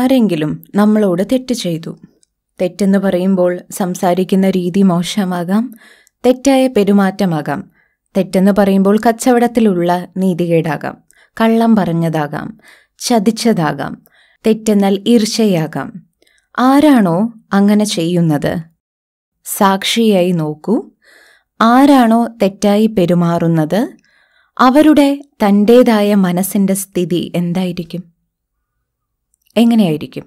ആരെങ്കിലും നമ്മളോട് തെറ്റ് ചെയ്തു തെറ്റെന്ന് പറയുമ്പോൾ സംസാരിക്കുന്ന രീതി മോശമാകാം തെറ്റായ പെരുമാറ്റമാകാം തെറ്റെന്ന് പറയുമ്പോൾ കച്ചവടത്തിലുള്ള നീതികേടാകാം കള്ളം പറഞ്ഞതാകാം ചതിച്ചതാകാം തെറ്റെന്നാൽ ഈർഷ്യയാകാം ആരാണോ അങ്ങനെ ചെയ്യുന്നത് സാക്ഷിയായി നോക്കൂ ആരാണോ തെറ്റായി പെരുമാറുന്നത് അവരുടെ തൻ്റേതായ മനസ്സിൻ്റെ സ്ഥിതി എന്തായിരിക്കും എങ്ങനെയായിരിക്കും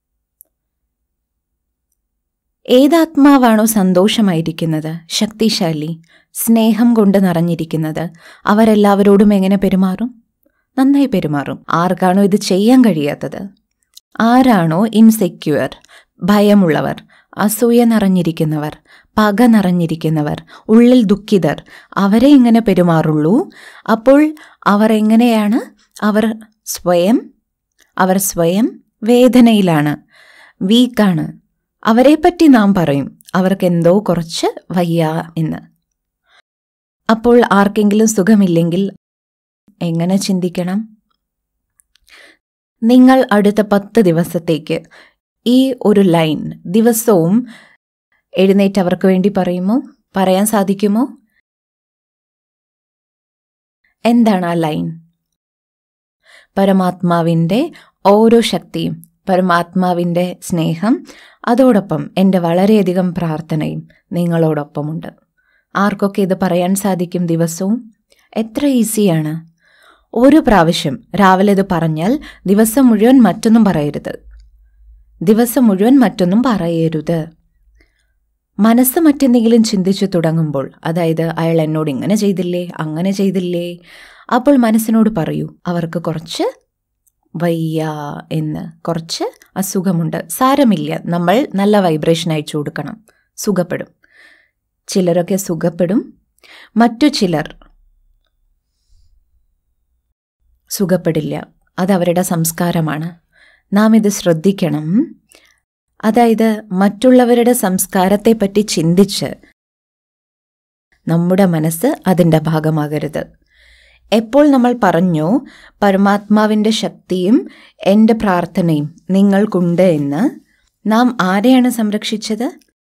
ഏതാത്മാവാണോ സന്തോഷമായിരിക്കുന്നത് ശക്തിശാലി സ്നേഹം കൊണ്ട് നിറഞ്ഞിരിക്കുന്നത് അവരെല്ലാവരോടും എങ്ങനെ പെരുമാറും നന്നായി പെരുമാറും ആർക്കാണോ ഇത് ചെയ്യാൻ കഴിയാത്തത് ആരാണോ ഇൻസെക്യൂർ ഭയമുള്ളവർ അസൂയ നിറഞ്ഞിരിക്കുന്നവർ പക നിറഞ്ഞിരിക്കുന്നവർ ഉള്ളിൽ ദുഃഖിതർ അവരെ ഇങ്ങനെ പെരുമാറുള്ളൂ അപ്പോൾ അവർ എങ്ങനെയാണ് അവർ സ്വയം അവർ സ്വയം വേദനയിലാണ് വീക്കാണ് അവരെപ്പറ്റി നാം പറയും അവർക്ക് എന്തോ കുറച്ച് വയ്യ എന്ന് അപ്പോൾ ആർക്കെങ്കിലും സുഖമില്ലെങ്കിൽ എങ്ങനെ ചിന്തിക്കണം നിങ്ങൾ അടുത്ത പത്ത് ദിവസത്തേക്ക് ഈ ഒരു ലൈൻ ദിവസവും എഴുന്നേറ്റ് അവർക്ക് വേണ്ടി പറയുമോ പറയാൻ സാധിക്കുമോ എന്താണ് ആ ലൈൻ പരമാത്മാവിൻ്റെ ഓരോ ശക്തിയും പരമാത്മാവിൻ്റെ സ്നേഹം അതോടൊപ്പം എൻ്റെ വളരെയധികം പ്രാർത്ഥനയും നിങ്ങളോടൊപ്പമുണ്ട് ആർക്കൊക്കെ ഇത് പറയാൻ സാധിക്കും ദിവസവും എത്ര ഈസിയാണ് ഒരു പ്രാവശ്യം രാവിലെ ഇത് പറഞ്ഞാൽ ദിവസം മുഴുവൻ മറ്റൊന്നും പറയരുത് ദിവസം മുഴുവൻ മറ്റൊന്നും പറയരുത് മനസ്സ് മറ്റെന്തെങ്കിലും ചിന്തിച്ചു തുടങ്ങുമ്പോൾ അതായത് അയാൾ എന്നോട് ഇങ്ങനെ ചെയ്തില്ലേ അങ്ങനെ ചെയ്തില്ലേ അപ്പോൾ മനസ്സിനോട് പറയൂ അവർക്ക് കുറച്ച് വയ്യ എന്ന് കുറച്ച് അസുഖമുണ്ട് സാരമില്ല നമ്മൾ നല്ല വൈബ്രേഷൻ അയച്ചു കൊടുക്കണം സുഖപ്പെടും ചിലരൊക്കെ സുഖപ്പെടും മറ്റു ചിലർ സുഖപ്പെടില്ല അതവരുടെ സംസ്കാരമാണ് നാം ഇത് ശ്രദ്ധിക്കണം അതായത് മറ്റുള്ളവരുടെ സംസ്കാരത്തെപ്പറ്റി ചിന്തിച്ച് നമ്മുടെ മനസ്സ് അതിൻ്റെ ഭാഗമാകരുത് എപ്പോൾ നമ്മൾ പറഞ്ഞു പരമാത്മാവിൻ്റെ ശക്തിയും എൻ്റെ പ്രാർത്ഥനയും നിങ്ങൾക്കുണ്ട് എന്ന് നാം ആരെയാണ് സംരക്ഷിച്ചത്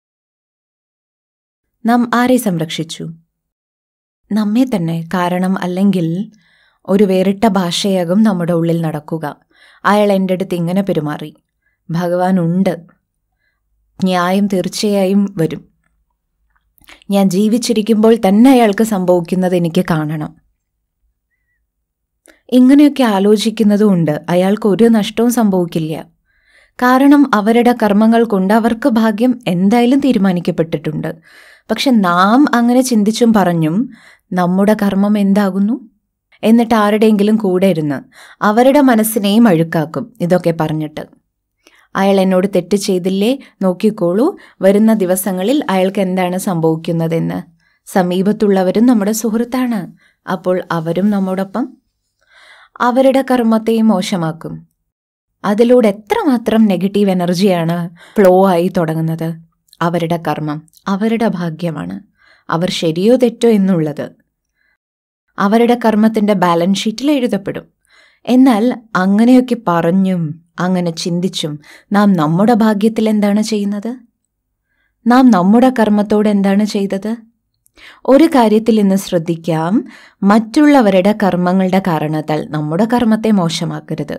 നാം ആരെ സംരക്ഷിച്ചു നമ്മെ തന്നെ കാരണം അല്ലെങ്കിൽ ഒരു വേറിട്ട ഭാഷയാകും നമ്മുടെ ഉള്ളിൽ നടക്കുക അയാൾ എൻ്റെ അടുത്ത് ഇങ്ങനെ പെരുമാറി ഭഗവാൻ ഉണ്ട് ന്യായം തീർച്ചയായും വരും ഞാൻ ജീവിച്ചിരിക്കുമ്പോൾ തന്നെ അയാൾക്ക് സംഭവിക്കുന്നത് എനിക്ക് കാണണം ഇങ്ങനെയൊക്കെ ആലോചിക്കുന്നതുകൊണ്ട് അയാൾക്ക് ഒരു നഷ്ടവും സംഭവിക്കില്ല കാരണം അവരുടെ കർമ്മങ്ങൾ കൊണ്ട് അവർക്ക് ഭാഗ്യം എന്തായാലും തീരുമാനിക്കപ്പെട്ടിട്ടുണ്ട് പക്ഷെ നാം അങ്ങനെ ചിന്തിച്ചും പറഞ്ഞും നമ്മുടെ കർമ്മം എന്താകുന്നു എന്നിട്ട് ആരുടെയെങ്കിലും കൂടെ ഇരുന്ന് അവരുടെ മനസ്സിനെയും അഴുക്കാക്കും ഇതൊക്കെ പറഞ്ഞിട്ട് അയാൾ എന്നോട് തെറ്റ് ചെയ്തില്ലേ നോക്കിക്കോളൂ വരുന്ന ദിവസങ്ങളിൽ അയാൾക്ക് എന്താണ് സംഭവിക്കുന്നതെന്ന് സമീപത്തുള്ളവരും നമ്മുടെ സുഹൃത്താണ് അപ്പോൾ അവരും നമ്മോടൊപ്പം അവരുടെ കർമ്മത്തെയും മോശമാക്കും അതിലൂടെ എത്രമാത്രം നെഗറ്റീവ് എനർജിയാണ് ഫ്ലോ ആയി തുടങ്ങുന്നത് അവരുടെ കർമ്മം അവരുടെ ഭാഗ്യമാണ് അവർ ശരിയോ തെറ്റോ എന്നുള്ളത് അവരുടെ കർമ്മത്തിൻ്റെ ബാലൻസ് ഷീറ്റിൽ എഴുതപ്പെടും എന്നാൽ അങ്ങനെയൊക്കെ പറഞ്ഞും അങ്ങനെ ചിന്തിച്ചും നാം നമ്മുടെ ഭാഗ്യത്തിൽ എന്താണ് ചെയ്യുന്നത് നാം നമ്മുടെ കർമ്മത്തോട് എന്താണ് ചെയ്തത് ഒരു കാര്യത്തിൽ ഇന്ന് ശ്രദ്ധിക്കാം മറ്റുള്ളവരുടെ കർമ്മങ്ങളുടെ കാരണത്താൽ നമ്മുടെ കർമ്മത്തെ മോശമാക്കരുത്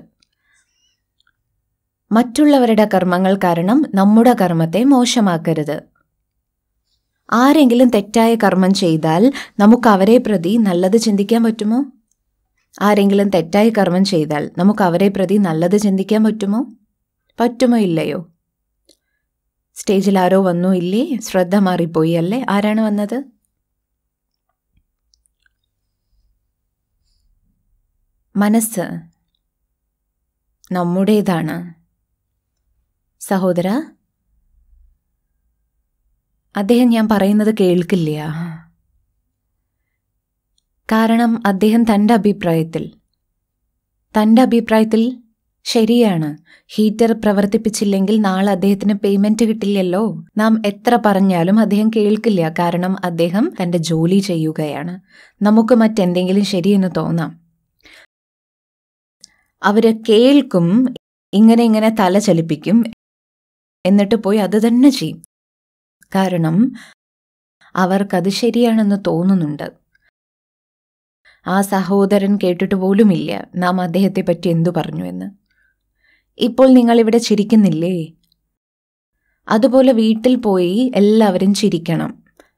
മറ്റുള്ളവരുടെ കർമ്മങ്ങൾ കാരണം നമ്മുടെ കർമ്മത്തെ മോശമാക്കരുത് ആരെങ്കിലും തെറ്റായ കർമ്മം ചെയ്താൽ നമുക്ക് അവരെ പ്രതി നല്ലത് ചിന്തിക്കാൻ പറ്റുമോ ആരെങ്കിലും തെറ്റായ കർമ്മം ചെയ്താൽ നമുക്ക് അവരെ പ്രതി നല്ലത് ചിന്തിക്കാൻ പറ്റുമോ പറ്റുമോ ഇല്ലയോ സ്റ്റേജിൽ ആരോ വന്നു ഇല്ലേ ശ്രദ്ധ മാറിപ്പോയി അല്ലേ ആരാണ് വന്നത് മനസ്സ് നമ്മുടേതാണ് സഹോദര അദ്ദേഹം ഞാൻ പറയുന്നത് കേൾക്കില്ല കാരണം അദ്ദേഹം തൻ്റെ അഭിപ്രായത്തിൽ തൻ്റെ അഭിപ്രായത്തിൽ ശരിയാണ് ഹീറ്റർ പ്രവർത്തിപ്പിച്ചില്ലെങ്കിൽ നാളെ അദ്ദേഹത്തിന് പേയ്മെന്റ് കിട്ടില്ലല്ലോ നാം എത്ര പറഞ്ഞാലും അദ്ദേഹം കേൾക്കില്ല കാരണം അദ്ദേഹം തൻ്റെ ജോലി ചെയ്യുകയാണ് നമുക്ക് മറ്റെന്തെങ്കിലും ശരിയെന്ന് തോന്നാം അവര് കേൾക്കും ഇങ്ങനെ ഇങ്ങനെ തല ചലിപ്പിക്കും എന്നിട്ട് പോയി അത് തന്നെ ചെയ്യും കാരണം അവർക്കത് ശരിയാണെന്ന് തോന്നുന്നുണ്ട് ആ സഹോദരൻ കേട്ടിട്ട് പോലുമില്ല നാം അദ്ദേഹത്തെ പറ്റി എന്തു പറഞ്ഞു എന്ന് ഇപ്പോൾ നിങ്ങൾ ഇവിടെ ചിരിക്കുന്നില്ലേ അതുപോലെ വീട്ടിൽ പോയി എല്ലാവരും ചിരിക്കണം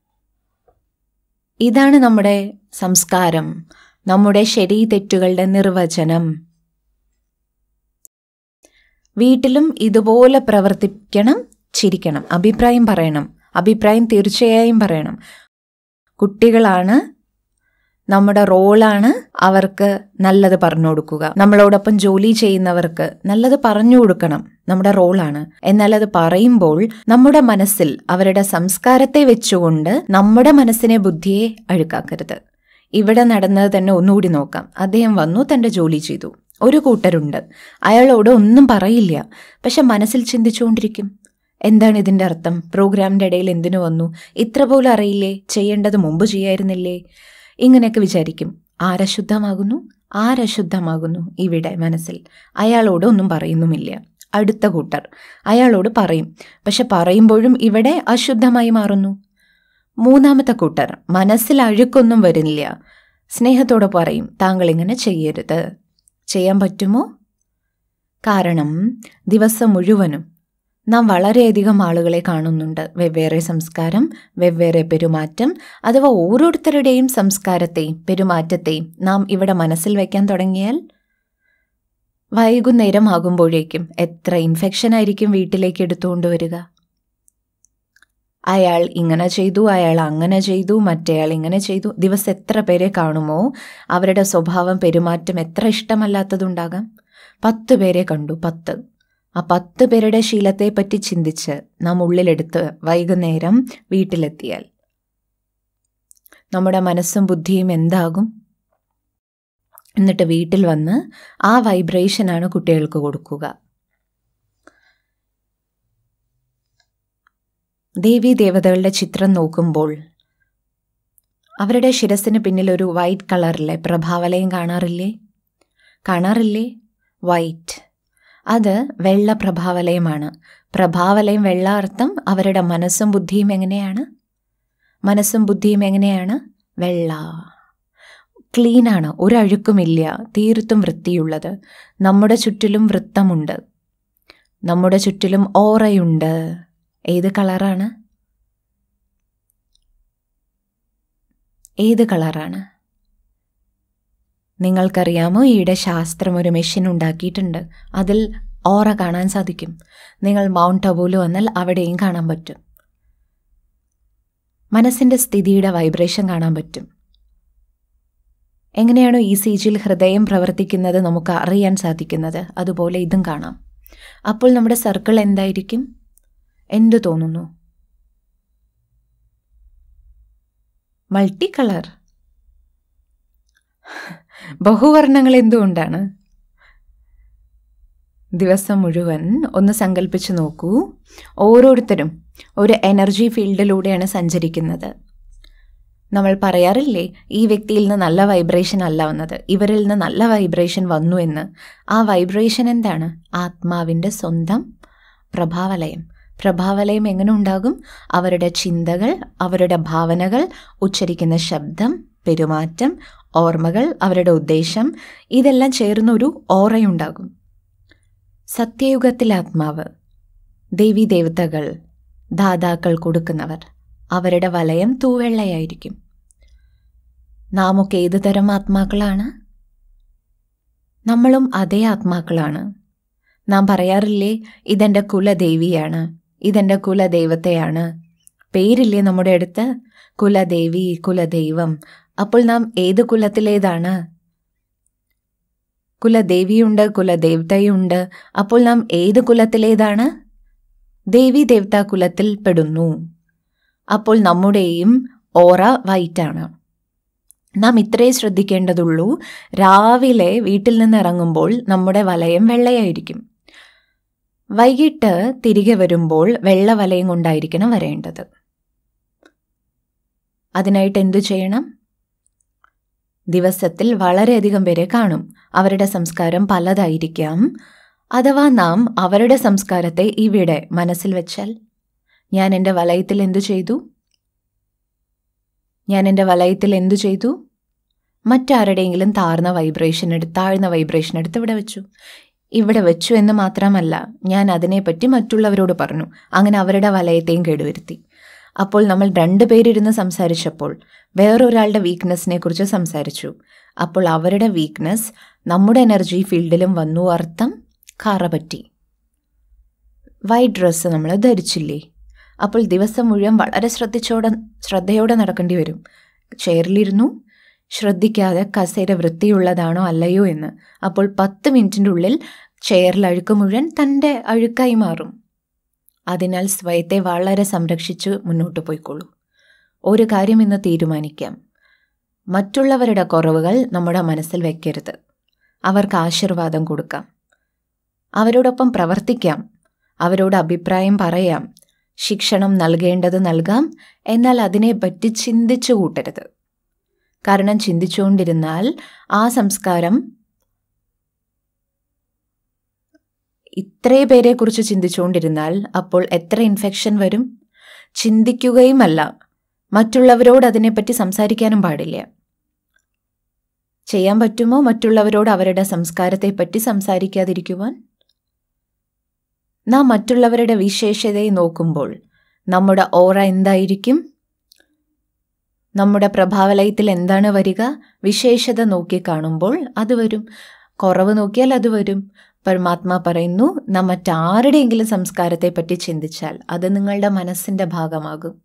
ഇതാണ് നമ്മുടെ സംസ്കാരം നമ്മുടെ ശരി തെറ്റുകളുടെ നിർവചനം വീട്ടിലും ഇതുപോലെ പ്രവർത്തിക്കണം ചിരിക്കണം അഭിപ്രായം പറയണം അഭിപ്രായം തീർച്ചയായും പറയണം കുട്ടികളാണ് നമ്മുടെ റോളാണ് അവർക്ക് നല്ലത് പറഞ്ഞു കൊടുക്കുക നമ്മളോടൊപ്പം ജോലി ചെയ്യുന്നവർക്ക് നല്ലത് പറഞ്ഞു കൊടുക്കണം നമ്മുടെ റോളാണ് എന്നാൽ അത് പറയുമ്പോൾ നമ്മുടെ മനസ്സിൽ അവരുടെ സംസ്കാരത്തെ വെച്ചുകൊണ്ട് നമ്മുടെ മനസ്സിനെ ബുദ്ധിയെ അഴുക്കാക്കരുത് ഇവിടെ നടന്നത് തന്നെ ഒന്നുകൂടി നോക്കാം അദ്ദേഹം വന്നു തന്റെ ജോലി ചെയ്തു ഒരു കൂട്ടരുണ്ട് അയാളോട് ഒന്നും പറയില്ല പക്ഷെ മനസ്സിൽ ചിന്തിച്ചുകൊണ്ടിരിക്കും എന്താണ് ഇതിന്റെ അർത്ഥം പ്രോഗ്രാമിന്റെ ഇടയിൽ എന്തിനു വന്നു ഇത്ര പോലും അറിയില്ലേ ചെയ്യേണ്ടത് മുമ്പ് ചെയ്യായിരുന്നില്ലേ ഇങ്ങനെയൊക്കെ വിചാരിക്കും ആരശുദ്ധമാകുന്നു ആരശുദ്ധമാകുന്നു ഇവിടെ മനസ്സിൽ അയാളോട് ഒന്നും പറയുന്നുമില്ല അടുത്ത കൂട്ടർ അയാളോട് പറയും പക്ഷെ പറയുമ്പോഴും ഇവിടെ അശുദ്ധമായി മാറുന്നു മൂന്നാമത്തെ കൂട്ടർ മനസ്സിൽ അഴുക്കൊന്നും വരുന്നില്ല സ്നേഹത്തോടെ പറയും താങ്കൾ ഇങ്ങനെ ചെയ്യരുത് ചെയ്യാൻ പറ്റുമോ കാരണം ദിവസം മുഴുവനും നാം വളരെയധികം ആളുകളെ കാണുന്നുണ്ട് വെവ്വേറെ സംസ്കാരം വെവ്വേറെ പെരുമാറ്റം അഥവാ ഓരോരുത്തരുടെയും സംസ്കാരത്തെയും പെരുമാറ്റത്തെയും നാം ഇവിടെ മനസ്സിൽ വയ്ക്കാൻ തുടങ്ങിയാൽ വൈകുന്നേരം ആകുമ്പോഴേക്കും എത്ര ഇൻഫെക്ഷൻ ആയിരിക്കും വീട്ടിലേക്ക് എടുത്തുകൊണ്ട് വരിക അയാൾ ഇങ്ങനെ ചെയ്തു അയാൾ അങ്ങനെ ചെയ്തു മറ്റേയാൾ ഇങ്ങനെ ചെയ്തു ദിവസം എത്ര പേരെ കാണുമോ അവരുടെ സ്വഭാവം പെരുമാറ്റം എത്ര ഇഷ്ടമല്ലാത്തതുണ്ടാകാം പത്ത് പേരെ കണ്ടു പത്ത് ആ പത്ത് പേരുടെ ശീലത്തെ പറ്റി ചിന്തിച്ച് നാം ഉള്ളിലെടുത്ത് വൈകുന്നേരം വീട്ടിലെത്തിയാൽ നമ്മുടെ മനസ്സും ബുദ്ധിയും എന്താകും എന്നിട്ട് വീട്ടിൽ വന്ന് ആ വൈബ്രേഷനാണ് കുട്ടികൾക്ക് കൊടുക്കുക ദേവീ ദേവതകളുടെ ചിത്രം നോക്കുമ്പോൾ അവരുടെ ശിരസിന് പിന്നിൽ ഒരു വൈറ്റ് കളറിലെ പ്രഭാവലയം കാണാറില്ലേ കാണാറില്ലേ വൈറ്റ് അത് വെള്ള പ്രഭാവലയമാണ് പ്രഭാവലയം വെള്ള അർത്ഥം അവരുടെ മനസ്സും ബുദ്ധിയും എങ്ങനെയാണ് മനസ്സും ബുദ്ധിയും എങ്ങനെയാണ് വെള്ള ക്ലീനാണ് ഒരഴുക്കുമില്ല തീർത്തും വൃത്തിയുള്ളത് നമ്മുടെ ചുറ്റിലും വൃത്തമുണ്ട് നമ്മുടെ ചുറ്റിലും ഓറയുണ്ട് ഏത് കളറാണ് ഏത് കളറാണ് നിങ്ങൾക്കറിയാമോ ഈയിടെ ശാസ്ത്രം ഒരു മെഷീൻ ഉണ്ടാക്കിയിട്ടുണ്ട് അതിൽ ഓറ കാണാൻ സാധിക്കും നിങ്ങൾ മൗണ്ട് അബൂല് വന്നാൽ അവിടെയും കാണാൻ പറ്റും മനസ്സിൻ്റെ സ്ഥിതിയുടെ വൈബ്രേഷൻ കാണാൻ പറ്റും എങ്ങനെയാണോ ഇ സി ജിയിൽ ഹൃദയം പ്രവർത്തിക്കുന്നത് നമുക്ക് അറിയാൻ സാധിക്കുന്നത് അതുപോലെ ഇതും കാണാം അപ്പോൾ നമ്മുടെ സർക്കിൾ എന്തായിരിക്കും എന്തു തോന്നുന്നു മൾട്ടി കളർ ബഹുവർണ്ണങ്ങൾ എന്തുകൊണ്ടാണ് ദിവസം മുഴുവൻ ഒന്ന് സങ്കല്പിച്ച് നോക്കൂ ഓരോരുത്തരും ഒരു എനർജി ഫീൽഡിലൂടെയാണ് സഞ്ചരിക്കുന്നത് നമ്മൾ പറയാറില്ലേ ഈ വ്യക്തിയിൽ നിന്ന് നല്ല വൈബ്രേഷൻ അല്ല വന്നത് ഇവരിൽ നിന്ന് നല്ല വൈബ്രേഷൻ വന്നു എന്ന് ആ വൈബ്രേഷൻ എന്താണ് ആത്മാവിൻ്റെ സ്വന്തം പ്രഭാവലയം പ്രഭാവലയം എങ്ങനെ ഉണ്ടാകും അവരുടെ ചിന്തകൾ അവരുടെ ഭാവനകൾ ഉച്ചരിക്കുന്ന ശബ്ദം പെരുമാറ്റം ഓർമ്മകൾ അവരുടെ ഉദ്ദേശം ഇതെല്ലാം ചേർന്ന ഒരു ഓറയുണ്ടാകും സത്യയുഗത്തിലെ ആത്മാവ് ദേവീ ദേവതകൾ ദാതാക്കൾ കൊടുക്കുന്നവർ അവരുടെ വലയം തൂവെള്ളയായിരിക്കും നാമൊക്കെ ഏതു തരം ആത്മാക്കളാണ് നമ്മളും അതേ ആത്മാക്കളാണ് നാം പറയാറില്ലേ ഇതെൻ്റെ കുലദേവിയാണ് ഇതെൻ്റെ കുലദൈവത്തെയാണ് പേരില്ലേ നമ്മുടെ അടുത്ത് കുലദേവി കുലദൈവം അപ്പോൾ നാം ഏത് കുലത്തിലേതാണ് കുലദേവിയുണ്ട് കുലദേവതയുണ്ട് അപ്പോൾ നാം ഏത് കുലത്തിലേതാണ് ദേവി ദേവതാ കുലത്തിൽ പെടുന്നു അപ്പോൾ നമ്മുടെയും ഓറ വൈറ്റാണ് നാം ഇത്രേ ശ്രദ്ധിക്കേണ്ടതുള്ളൂ രാവിലെ വീട്ടിൽ നിന്ന് ഇറങ്ങുമ്പോൾ നമ്മുടെ വലയം വെള്ളയായിരിക്കും വൈകിട്ട് തിരികെ വരുമ്പോൾ വെള്ള വലയം കൊണ്ടായിരിക്കണം വരേണ്ടത് അതിനായിട്ട് എന്തു ചെയ്യണം ദിവസത്തിൽ വളരെയധികം പേരെ കാണും അവരുടെ സംസ്കാരം പലതായിരിക്കാം അഥവാ നാം അവരുടെ സംസ്കാരത്തെ ഇവിടെ മനസ്സിൽ വെച്ചാൽ ഞാൻ എൻ്റെ വലയത്തിൽ എന്തു ചെയ്തു ഞാൻ എൻ്റെ വലയത്തിൽ എന്തു ചെയ്തു മറ്റാരുടെയെങ്കിലും താഴ്ന്ന വൈബ്രേഷൻ എടുത്ത് താഴ്ന്ന വൈബ്രേഷൻ എടുത്ത് ഇവിടെ വെച്ചു ഇവിടെ വെച്ചു എന്ന് മാത്രമല്ല ഞാൻ അതിനെപ്പറ്റി മറ്റുള്ളവരോട് പറഞ്ഞു അങ്ങനെ അവരുടെ വലയത്തെയും കേടുവരുത്തി അപ്പോൾ നമ്മൾ രണ്ടുപേരിരുന്ന് സംസാരിച്ചപ്പോൾ വേറൊരാളുടെ വീക്ക്നെസ്സിനെ കുറിച്ച് സംസാരിച്ചു അപ്പോൾ അവരുടെ വീക്ക്നെസ് നമ്മുടെ എനർജി ഫീൽഡിലും വന്നു അർത്ഥം കറ പറ്റി വൈറ്റ് ഡ്രസ്സ് നമ്മൾ ധരിച്ചില്ലേ അപ്പോൾ ദിവസം മുഴുവൻ വളരെ ശ്രദ്ധിച്ചോടെ ശ്രദ്ധയോടെ നടക്കേണ്ടി വരും ചെയറിലിരുന്നു ശ്രദ്ധിക്കാതെ കസേര വൃത്തിയുള്ളതാണോ അല്ലയോ എന്ന് അപ്പോൾ പത്ത് മിനിറ്റിൻ്റെ ഉള്ളിൽ ചെയറിൽ അഴുക്ക് മുഴുവൻ തൻ്റെ അഴുക്കായി മാറും അതിനാൽ സ്വയത്തെ വളരെ സംരക്ഷിച്ച് മുന്നോട്ട് പോയിക്കോളൂ ഒരു കാര്യം ഇന്ന് തീരുമാനിക്കാം മറ്റുള്ളവരുടെ കുറവുകൾ നമ്മുടെ മനസ്സിൽ വെക്കരുത് അവർക്ക് ആശീർവാദം കൊടുക്കാം അവരോടൊപ്പം പ്രവർത്തിക്കാം അവരോട് അഭിപ്രായം പറയാം ശിക്ഷണം നൽകേണ്ടത് നൽകാം എന്നാൽ അതിനെപ്പറ്റി ചിന്തിച്ചു കൂട്ടരുത് കാരണം ചിന്തിച്ചുകൊണ്ടിരുന്നാൽ ആ സംസ്കാരം ഇത്രേ പേരെക്കുറിച്ച് ചിന്തിച്ചുകൊണ്ടിരുന്നാൽ അപ്പോൾ എത്ര ഇൻഫെക്ഷൻ വരും ചിന്തിക്കുകയുമല്ല മറ്റുള്ളവരോട് അതിനെപ്പറ്റി സംസാരിക്കാനും പാടില്ല ചെയ്യാൻ പറ്റുമോ മറ്റുള്ളവരോട് അവരുടെ സംസ്കാരത്തെപ്പറ്റി സംസാരിക്കാതിരിക്കുവാൻ നാം മറ്റുള്ളവരുടെ വിശേഷതയെ നോക്കുമ്പോൾ നമ്മുടെ ഓറ എന്തായിരിക്കും നമ്മുടെ പ്രഭാവലയത്തിൽ എന്താണ് വരിക വിശേഷത നോക്കി കാണുമ്പോൾ അത് വരും കുറവ് നോക്കിയാൽ അത് വരും പരമാത്മാ പറയുന്നു നാം മറ്റാരുടെയെങ്കിലും സംസ്കാരത്തെപ്പറ്റി ചിന്തിച്ചാൽ അത് നിങ്ങളുടെ മനസ്സിൻ്റെ ഭാഗമാകും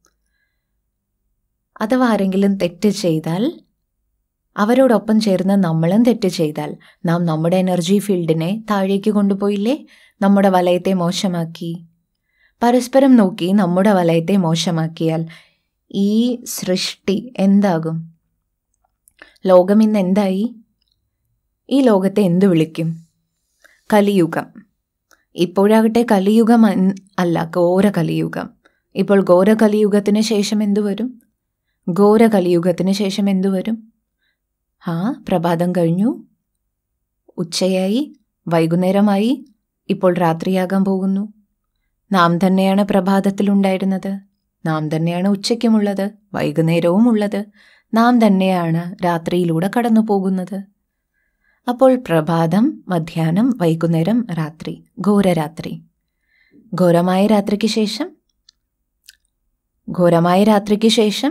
അഥവാ ആരെങ്കിലും തെറ്റ് ചെയ്താൽ അവരോടൊപ്പം ചേർന്ന് നമ്മളും തെറ്റ് ചെയ്താൽ നാം നമ്മുടെ എനർജി ഫീൽഡിനെ താഴേക്ക് കൊണ്ടുപോയില്ലേ നമ്മുടെ വലയത്തെ മോശമാക്കി പരസ്പരം നോക്കി നമ്മുടെ വലയത്തെ മോശമാക്കിയാൽ ഈ സൃഷ്ടി എന്താകും ലോകം ഇന്ന് എന്തായി ഈ ലോകത്തെ എന്തു വിളിക്കും കലിയുഗം ഇപ്പോഴാകട്ടെ കലിയുഗം അല്ല ഘോര കലിയുഗം ഇപ്പോൾ ഘോര കലിയുഗത്തിന് ശേഷം എന്തു വരും ഘോര കലിയുഗത്തിന് ശേഷം എന്തു വരും ആ പ്രഭാതം കഴിഞ്ഞു ഉച്ചയായി വൈകുന്നേരമായി ഇപ്പോൾ രാത്രിയാകാൻ പോകുന്നു നാം തന്നെയാണ് പ്രഭാതത്തിലുണ്ടായിരുന്നത് നാം തന്നെയാണ് ഉച്ചയ്ക്കുമുള്ളത് വൈകുന്നേരവും ഉള്ളത് നാം തന്നെയാണ് രാത്രിയിലൂടെ കടന്നു പോകുന്നത് അപ്പോൾ പ്രഭാതം മധ്യാഹ്നം വൈകുന്നേരം രാത്രി ഘോരരാത്രി ഘോരമായ രാത്രിക്ക് ശേഷം ഘോരമായ രാത്രിക്ക് ശേഷം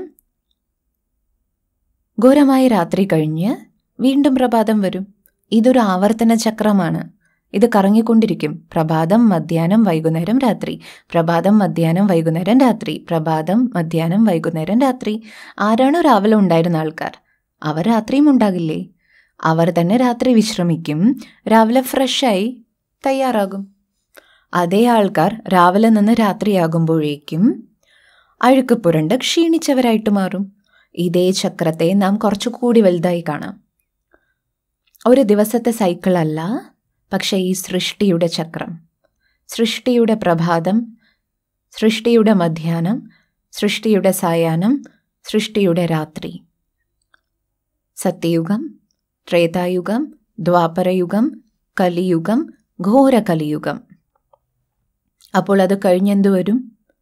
ഘോരമായ രാത്രി കഴിഞ്ഞ് വീണ്ടും പ്രഭാതം വരും ഇതൊരു ആവർത്തന ചക്രമാണ് ഇത് കറങ്ങിക്കൊണ്ടിരിക്കും പ്രഭാതം മധ്യാഹ്നം വൈകുന്നേരം രാത്രി പ്രഭാതം മധ്യാഹ്നം വൈകുന്നേരം രാത്രി പ്രഭാതം മധ്യാഹ്നം വൈകുന്നേരം രാത്രി ആരാണോ രാവിലെ ഉണ്ടായിരുന്ന ആൾക്കാർ അവർ രാത്രിയും ഉണ്ടാകില്ലേ അവർ തന്നെ രാത്രി വിശ്രമിക്കും രാവിലെ ഫ്രഷായി തയ്യാറാകും അതേ ആൾക്കാർ രാവിലെ നിന്ന് രാത്രിയാകുമ്പോഴേക്കും അഴുക്ക് പുരണ്ട് ക്ഷീണിച്ചവരായിട്ട് മാറും ഇതേ ചക്രത്തെ നാം കുറച്ചുകൂടി വലുതായി കാണാം ഒരു ദിവസത്തെ സൈക്കിളല്ല പക്ഷേ ഈ സൃഷ്ടിയുടെ ചക്രം സൃഷ്ടിയുടെ പ്രഭാതം സൃഷ്ടിയുടെ മധ്യാഹ്നം സൃഷ്ടിയുടെ സായാഹ്നം സൃഷ്ടിയുടെ രാത്രി സത്യയുഗം ത്രേതായുഗം ദ്വാപരയുഗം കലിയുഗം ഘോര കലിയുഗം അപ്പോൾ അത് കഴിഞ്ഞെന്തു വരും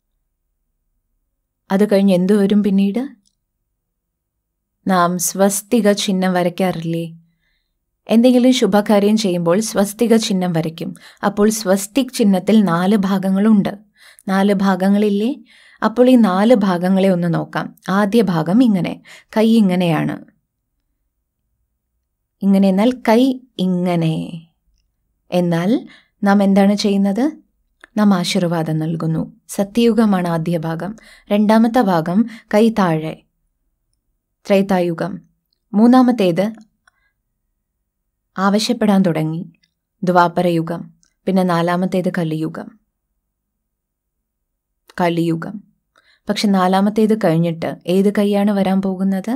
അത് കഴിഞ്ഞ് എന്തു വരും പിന്നീട് നാം സ്വസ്തിക ചിഹ്നം വരയ്ക്കാറില്ലേ എന്തെങ്കിലും ശുഭകാര്യം ചെയ്യുമ്പോൾ സ്വസ്തിക ചിഹ്നം വരയ്ക്കും അപ്പോൾ സ്വസ്തിക് ചിഹ്നത്തിൽ നാല് ഭാഗങ്ങളുണ്ട് നാല് ഭാഗങ്ങളില്ലേ അപ്പോൾ ഈ നാല് ഭാഗങ്ങളെ ഒന്ന് നോക്കാം ആദ്യ ഭാഗം ഇങ്ങനെ കൈ ഇങ്ങനെയാണ് ഇങ്ങനെ എന്നാൽ കൈ ഇങ്ങനെ എന്നാൽ നാം എന്താണ് ചെയ്യുന്നത് നാം ആശീർവാദം നൽകുന്നു സത്യയുഗമാണ് ആദ്യ ഭാഗം രണ്ടാമത്തെ ഭാഗം കൈ താഴെ ത്രേതായുഗം മൂന്നാമത്തേത് ആവശ്യപ്പെടാൻ തുടങ്ങി ദ്വാപരയുഗം പിന്നെ നാലാമത്തേത് കലിയുഗം കലിയുഗം പക്ഷെ നാലാമത്തേത് കഴിഞ്ഞിട്ട് ഏത് കൈയാണ് വരാൻ പോകുന്നത്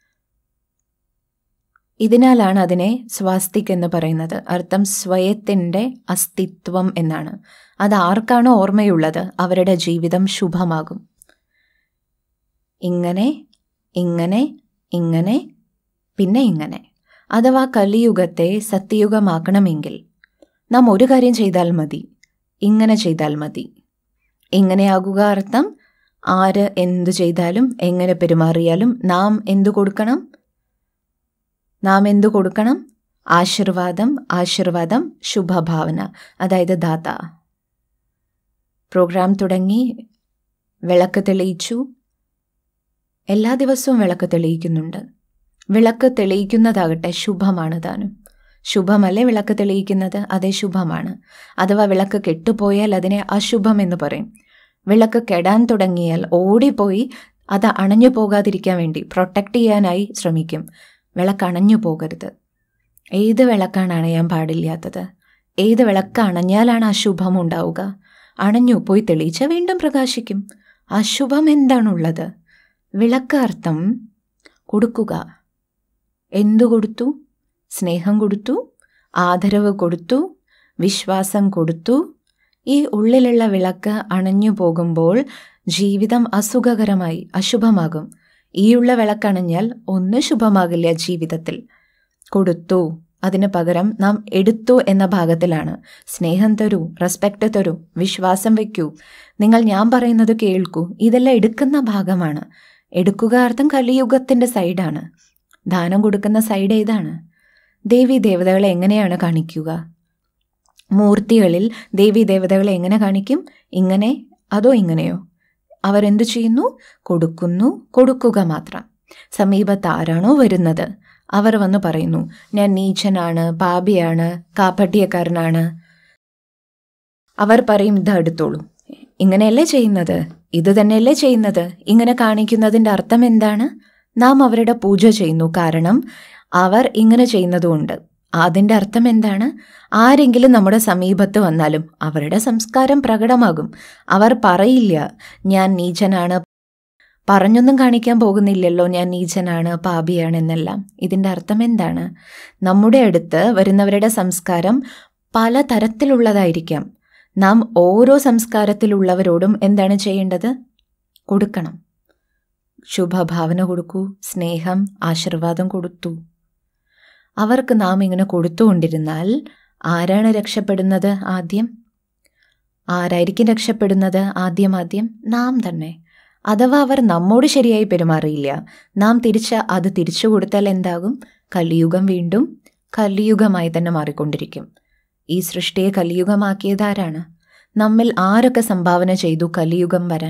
ഇതിനാലാണ് അതിനെ സ്വാസ്തിക് എന്ന് പറയുന്നത് അർത്ഥം സ്വയത്തിൻ്റെ അസ്തിത്വം എന്നാണ് അത് ആർക്കാണോ ഓർമ്മയുള്ളത് അവരുടെ ജീവിതം ശുഭമാകും ഇങ്ങനെ ഇങ്ങനെ ഇങ്ങനെ പിന്നെ ഇങ്ങനെ അഥവാ കലിയുഗത്തെ സത്യയുഗമാക്കണമെങ്കിൽ നാം ഒരു കാര്യം ചെയ്താൽ മതി ഇങ്ങനെ ചെയ്താൽ മതി ഇങ്ങനെയാകുക അർത്ഥം ആര് എന്തു ചെയ്താലും എങ്ങനെ പെരുമാറിയാലും നാം എന്തു കൊടുക്കണം നാം എന്തു കൊടുക്കണം ആശീർവാദം ആശീർവാദം ശുഭഭാവന അതായത് ദാത പ്രോഗ്രാം തുടങ്ങി വിളക്ക് തെളിയിച്ചു എല്ലാ ദിവസവും വിളക്ക് തെളിയിക്കുന്നുണ്ട് വിളക്ക് തെളിയിക്കുന്നതാകട്ടെ ശുഭമാണ് താനും ശുഭമല്ലേ വിളക്ക് തെളിയിക്കുന്നത് അതേ ശുഭമാണ് അഥവാ വിളക്ക് കെട്ടുപോയാൽ അതിനെ അശുഭം എന്ന് പറയും വിളക്ക് കെടാൻ തുടങ്ങിയാൽ ഓടിപ്പോയി അത് അണഞ്ഞു പോകാതിരിക്കാൻ വേണ്ടി പ്രൊട്ടക്റ്റ് ചെയ്യാനായി ശ്രമിക്കും വിളക്ക് അണഞ്ഞു പോകരുത് ഏത് വിളക്കാണ് അണയാൻ പാടില്ലാത്തത് ഏത് വിളക്ക് അണഞ്ഞാലാണ് അശുഭം ഉണ്ടാവുക അണഞ്ഞു പോയി തെളിയിച്ച വീണ്ടും പ്രകാശിക്കും അശുഭം എന്താണുള്ളത് വിളക്ക് അർത്ഥം കൊടുക്കുക എന്തു കൊടുത്തു സ്നേഹം കൊടുത്തു ആദരവ് കൊടുത്തു വിശ്വാസം കൊടുത്തു ഈ ഉള്ളിലുള്ള വിളക്ക് അണഞ്ഞു പോകുമ്പോൾ ജീവിതം അസുഖകരമായി അശുഭമാകും ഈയുള്ള വിളക്കണഞ്ഞാൽ ഒന്നും ശുഭമാകില്ല ജീവിതത്തിൽ കൊടുത്തു അതിന് പകരം നാം എടുത്തു എന്ന ഭാഗത്തിലാണ് സ്നേഹം തരൂ റെസ്പെക്റ്റ് തരൂ വിശ്വാസം വയ്ക്കൂ നിങ്ങൾ ഞാൻ പറയുന്നത് കേൾക്കൂ ഇതെല്ലാം എടുക്കുന്ന ഭാഗമാണ് എടുക്കുക അർത്ഥം കലിയുഗത്തിൻ്റെ സൈഡാണ് ദാനം കൊടുക്കുന്ന സൈഡ് ഏതാണ് ദേവി ദേവതകളെ എങ്ങനെയാണ് കാണിക്കുക മൂർത്തികളിൽ ദേവി ദേവതകളെ എങ്ങനെ കാണിക്കും ഇങ്ങനെ അതോ ഇങ്ങനെയോ അവർ എന്തു ചെയ്യുന്നു കൊടുക്കുന്നു കൊടുക്കുക മാത്രം സമീപത്ത് ആരാണോ വരുന്നത് അവർ വന്ന് പറയുന്നു ഞാൻ നീച്ചനാണ് പാപിയാണ് കാപ്പട്ടിയക്കാരനാണ് അവർ പറയും ഇത് എടുത്തോളൂ ഇങ്ങനെയല്ലേ ചെയ്യുന്നത് ഇത് തന്നെയല്ലേ ചെയ്യുന്നത് ഇങ്ങനെ കാണിക്കുന്നതിൻ്റെ അർത്ഥം എന്താണ് നാം അവരുടെ പൂജ ചെയ്യുന്നു കാരണം അവർ ഇങ്ങനെ ചെയ്യുന്നതുകൊണ്ട് അതിൻ്റെ അർത്ഥം എന്താണ് ആരെങ്കിലും നമ്മുടെ സമീപത്ത് വന്നാലും അവരുടെ സംസ്കാരം പ്രകടമാകും അവർ പറയില്ല ഞാൻ നീചനാണ് പറഞ്ഞൊന്നും കാണിക്കാൻ പോകുന്നില്ലല്ലോ ഞാൻ നീചനാണ് പാപിയാണ് എന്നെല്ലാം ഇതിൻ്റെ അർത്ഥം എന്താണ് നമ്മുടെ അടുത്ത് വരുന്നവരുടെ സംസ്കാരം പല തരത്തിലുള്ളതായിരിക്കാം നാം ഓരോ സംസ്കാരത്തിലുള്ളവരോടും എന്താണ് ചെയ്യേണ്ടത് കൊടുക്കണം ശുഭഭാവന കൊടുക്കൂ സ്നേഹം ആശീർവാദം കൊടുത്തു അവർക്ക് നാം ഇങ്ങനെ കൊടുത്തുകൊണ്ടിരുന്നാൽ ആരാണ് രക്ഷപ്പെടുന്നത് ആദ്യം ആരായിരിക്കും രക്ഷപ്പെടുന്നത് ആദ്യം ആദ്യം നാം തന്നെ അഥവാ അവർ നമ്മോട് ശരിയായി പെരുമാറിയില്ല നാം തിരിച്ച് അത് തിരിച്ചു കൊടുത്താൽ എന്താകും കലിയുഗം വീണ്ടും കലിയുഗമായി തന്നെ മാറിക്കൊണ്ടിരിക്കും ഈ സൃഷ്ടിയെ കലിയുഗമാക്കിയതാരാണ് നമ്മിൽ ആരൊക്കെ സംഭാവന ചെയ്തു കലിയുഗം വരാൻ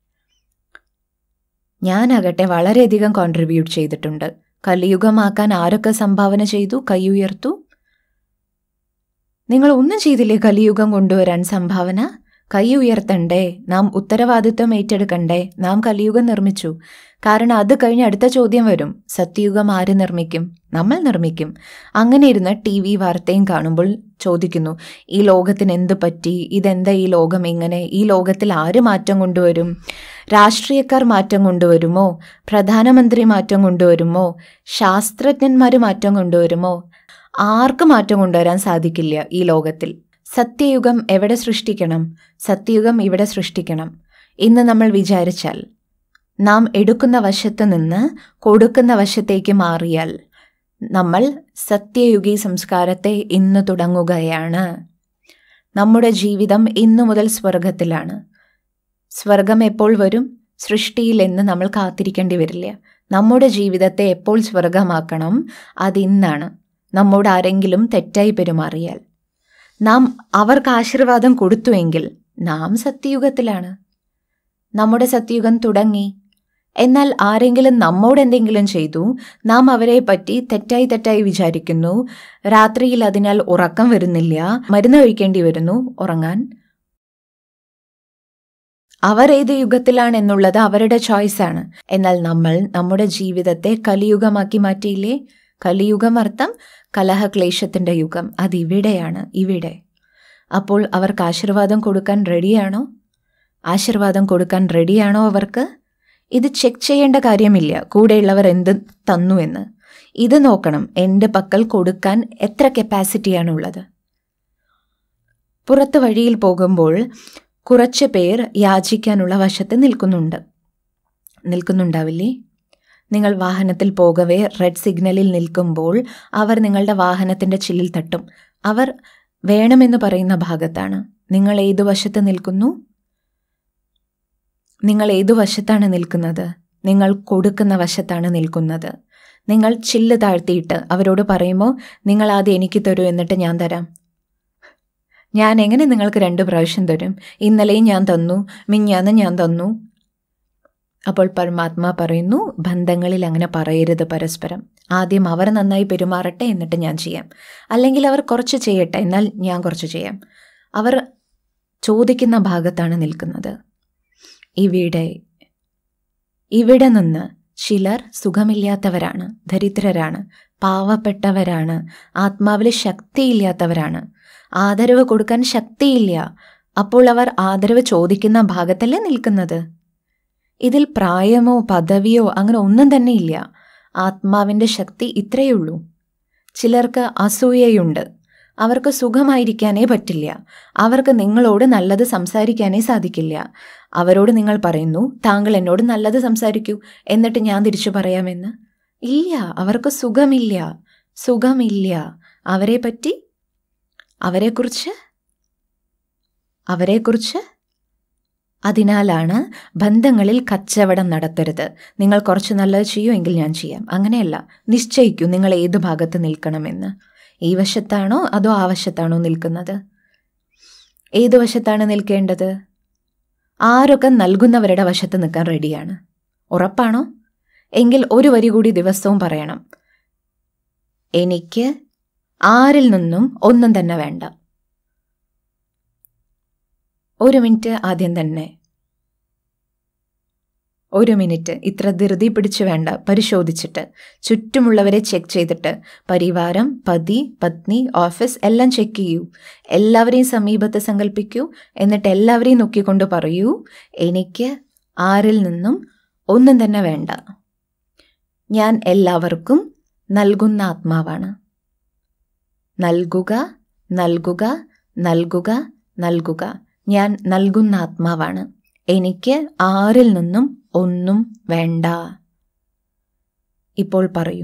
ഞാനാകട്ടെ വളരെയധികം കോൺട്രിബ്യൂട്ട് ചെയ്തിട്ടുണ്ട് കലിയുഗമാക്കാൻ ആരൊക്കെ സംഭാവന ചെയ്തു കൈ ഉയർത്തു നിങ്ങൾ ഒന്നും ചെയ്തില്ലേ കലിയുഗം കൊണ്ടുവരാൻ സംഭാവന കൈ ഉയർത്തണ്ടേ നാം ഉത്തരവാദിത്വം ഏറ്റെടുക്കണ്ടേ നാം കലിയുഗം നിർമ്മിച്ചു കാരണം അത് കഴിഞ്ഞ് അടുത്ത ചോദ്യം വരും സത്യയുഗം ആര് നിർമ്മിക്കും നമ്മൾ നിർമ്മിക്കും അങ്ങനെ ഇരുന്ന് ടി വി വാർത്തയും കാണുമ്പോൾ ചോദിക്കുന്നു ഈ ലോകത്തിന് എന്ത് പറ്റി ഇതെന്താ ഈ ലോകം ഇങ്ങനെ ഈ ലോകത്തിൽ ആര് മാറ്റം കൊണ്ടുവരും രാഷ്ട്രീയക്കാർ മാറ്റം കൊണ്ടുവരുമോ പ്രധാനമന്ത്രി മാറ്റം കൊണ്ടുവരുമോ ശാസ്ത്രജ്ഞന്മാർ മാറ്റം കൊണ്ടുവരുമോ ആർക്ക് മാറ്റം കൊണ്ടുവരാൻ സാധിക്കില്ല ഈ ലോകത്തിൽ സത്യയുഗം എവിടെ സൃഷ്ടിക്കണം സത്യയുഗം ഇവിടെ സൃഷ്ടിക്കണം ഇന്ന് നമ്മൾ വിചാരിച്ചാൽ നാം എടുക്കുന്ന വശത്ത് നിന്ന് കൊടുക്കുന്ന വശത്തേക്ക് മാറിയാൽ നമ്മൾ സത്യയുഗി സംസ്കാരത്തെ ഇന്ന് തുടങ്ങുകയാണ് നമ്മുടെ ജീവിതം ഇന്നു മുതൽ സ്വർഗത്തിലാണ് സ്വർഗം എപ്പോൾ വരും സൃഷ്ടിയിൽ എന്ന് നമ്മൾ കാത്തിരിക്കേണ്ടി വരില്ല നമ്മുടെ ജീവിതത്തെ എപ്പോൾ സ്വർഗമാക്കണം അതിന്നാണ് നമ്മോട് ആരെങ്കിലും തെറ്റായി പെരുമാറിയാൽ നാം അവർക്ക് ആശീർവാദം കൊടുത്തുവെങ്കിൽ നാം സത്യയുഗത്തിലാണ് നമ്മുടെ സത്യയുഗം തുടങ്ങി എന്നാൽ ആരെങ്കിലും നമ്മോട് എന്തെങ്കിലും ചെയ്തു നാം അവരെ പറ്റി തെറ്റായി തെറ്റായി വിചാരിക്കുന്നു രാത്രിയിൽ അതിനാൽ ഉറക്കം വരുന്നില്ല മരുന്ന് കഴിക്കേണ്ടി വരുന്നു ഉറങ്ങാൻ അവർ ഏത് യുഗത്തിലാണ് എന്നുള്ളത് അവരുടെ ചോയ്സാണ് എന്നാൽ നമ്മൾ നമ്മുടെ ജീവിതത്തെ കലിയുഗമാക്കി മാറ്റിയില്ലേ കലിയുഗം അർത്ഥം കലഹക്ലേശത്തിൻ്റെ യുഗം അതിവിടെയാണ് ഇവിടെ അപ്പോൾ അവർക്ക് ആശീർവാദം കൊടുക്കാൻ റെഡിയാണോ ആശീർവാദം കൊടുക്കാൻ റെഡിയാണോ അവർക്ക് ഇത് ചെക്ക് ചെയ്യേണ്ട കാര്യമില്ല കൂടെയുള്ളവർ എന്ത് തന്നു എന്ന് ഇത് നോക്കണം എൻ്റെ പക്കൽ കൊടുക്കാൻ എത്ര കപ്പാസിറ്റിയാണുള്ളത് പുറത്ത് വഴിയിൽ പോകുമ്പോൾ കുറച്ച് പേർ യാചിക്കാനുള്ള വശത്ത് നിൽക്കുന്നുണ്ട് നിൽക്കുന്നുണ്ടാവില്ലേ നിങ്ങൾ വാഹനത്തിൽ പോകവേ റെഡ് സിഗ്നലിൽ നിൽക്കുമ്പോൾ അവർ നിങ്ങളുടെ വാഹനത്തിൻ്റെ ചില്ലിൽ തട്ടും അവർ വേണമെന്ന് പറയുന്ന ഭാഗത്താണ് നിങ്ങൾ ഏതു വശത്ത് നിൽക്കുന്നു നിങ്ങൾ ഏതു വശത്താണ് നിൽക്കുന്നത് നിങ്ങൾ കൊടുക്കുന്ന വശത്താണ് നിൽക്കുന്നത് നിങ്ങൾ ചില്ല് താഴ്ത്തിയിട്ട് അവരോട് പറയുമ്പോൾ നിങ്ങൾ ആദ്യം എനിക്ക് തരൂ എന്നിട്ട് ഞാൻ തരാം ഞാൻ എങ്ങനെ നിങ്ങൾക്ക് രണ്ട് പ്രാവശ്യം തരും ഇന്നലെയും ഞാൻ തന്നു മിഞ്ഞാന്ന് ഞാൻ തന്നു അപ്പോൾ പരമാത്മാ പറയുന്നു ബന്ധങ്ങളിൽ അങ്ങനെ പറയരുത് പരസ്പരം ആദ്യം അവർ നന്നായി പെരുമാറട്ടെ എന്നിട്ട് ഞാൻ ചെയ്യാം അല്ലെങ്കിൽ അവർ കുറച്ച് ചെയ്യട്ടെ എന്നാൽ ഞാൻ കുറച്ച് ചെയ്യാം അവർ ചോദിക്കുന്ന ഭാഗത്താണ് നിൽക്കുന്നത് ഇവിടെ ഇവിടെ നിന്ന് ചിലർ സുഖമില്ലാത്തവരാണ് ദരിദ്രരാണ് പാവപ്പെട്ടവരാണ് ആത്മാവിൽ ശക്തിയില്ലാത്തവരാണ് ആദരവ് കൊടുക്കാൻ ശക്തിയില്ല അപ്പോൾ അവർ ആദരവ് ചോദിക്കുന്ന ഭാഗത്തല്ലേ നിൽക്കുന്നത് ഇതിൽ പ്രായമോ പദവിയോ അങ്ങനെ ഒന്നും തന്നെ ഇല്ല ആത്മാവിൻ്റെ ശക്തി ഇത്രയേ ഉള്ളൂ ചിലർക്ക് അസൂയയുണ്ട് അവർക്ക് സുഖമായിരിക്കാനേ പറ്റില്ല അവർക്ക് നിങ്ങളോട് നല്ലത് സംസാരിക്കാനേ സാധിക്കില്ല അവരോട് നിങ്ങൾ പറയുന്നു താങ്കൾ എന്നോട് നല്ലത് സംസാരിക്കൂ എന്നിട്ട് ഞാൻ തിരിച്ചു പറയാമെന്ന് ഇല്ല അവർക്ക് സുഖമില്ല സുഖമില്ല അവരെ പറ്റി അവരെക്കുറിച്ച് അവരെക്കുറിച്ച് അതിനാലാണ് ബന്ധങ്ങളിൽ കച്ചവടം നടത്തരുത് നിങ്ങൾ കുറച്ച് നല്ലത് ചെയ്യൂ എങ്കിൽ ഞാൻ ചെയ്യാം അങ്ങനെയല്ല നിശ്ചയിക്കൂ നിങ്ങൾ ഏത് ഭാഗത്ത് നിൽക്കണമെന്ന് ഈ വശത്താണോ അതോ ആ വശത്താണോ നിൽക്കുന്നത് ഏത് വശത്താണ് നിൽക്കേണ്ടത് ആരൊക്കെ നൽകുന്നവരുടെ വശത്ത് നിൽക്കാൻ റെഡിയാണ് ഉറപ്പാണോ എങ്കിൽ ഒരു വരി കൂടി ദിവസവും പറയണം എനിക്ക് ആരിൽ നിന്നും ഒന്നും തന്നെ വേണ്ട ഒരു മിനിറ്റ് ആദ്യം തന്നെ ഒരു മിനിറ്റ് ഇത്ര ധൃതി പിടിച്ചു വേണ്ട പരിശോധിച്ചിട്ട് ചുറ്റുമുള്ളവരെ ചെക്ക് ചെയ്തിട്ട് പരിവാരം പതി പത്നി ഓഫീസ് എല്ലാം ചെക്ക് ചെയ്യൂ എല്ലാവരെയും സമീപത്ത് സങ്കല്പിക്കൂ എന്നിട്ട് എല്ലാവരെയും നോക്കിക്കൊണ്ട് പറയൂ എനിക്ക് ആരിൽ നിന്നും ഒന്നും തന്നെ വേണ്ട ഞാൻ എല്ലാവർക്കും നൽകുന്ന ആത്മാവാണ് നൽകുക നൽകുക നൽകുക നൽകുക ഞാൻ നൽകുന്ന ആത്മാവാണ് എനിക്ക് ആരിൽ നിന്നും ഒന്നും വേണ്ട ഇപ്പോൾ പറയൂ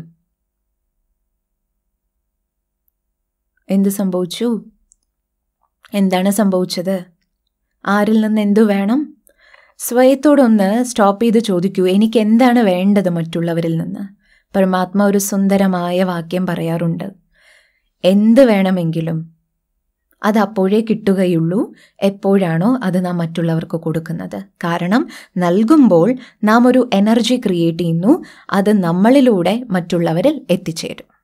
എന്ത് സംഭവിച്ചു എന്താണ് സംഭവിച്ചത് ആരിൽ നിന്ന് എന്തു വേണം സ്വയത്തോടൊന്ന് സ്റ്റോപ്പ് ചെയ്ത് ചോദിക്കൂ എനിക്ക് എന്താണ് വേണ്ടത് മറ്റുള്ളവരിൽ നിന്ന് പരമാത്മ ഒരു സുന്ദരമായ വാക്യം പറയാറുണ്ട് എന്ത് വേണമെങ്കിലും അത് അപ്പോഴേ കിട്ടുകയുള്ളൂ എപ്പോഴാണോ അത് നാം മറ്റുള്ളവർക്ക് കൊടുക്കുന്നത് കാരണം നൽകുമ്പോൾ നാം ഒരു എനർജി ക്രിയേറ്റ് ചെയ്യുന്നു അത് നമ്മളിലൂടെ മറ്റുള്ളവരിൽ എത്തിച്ചേരും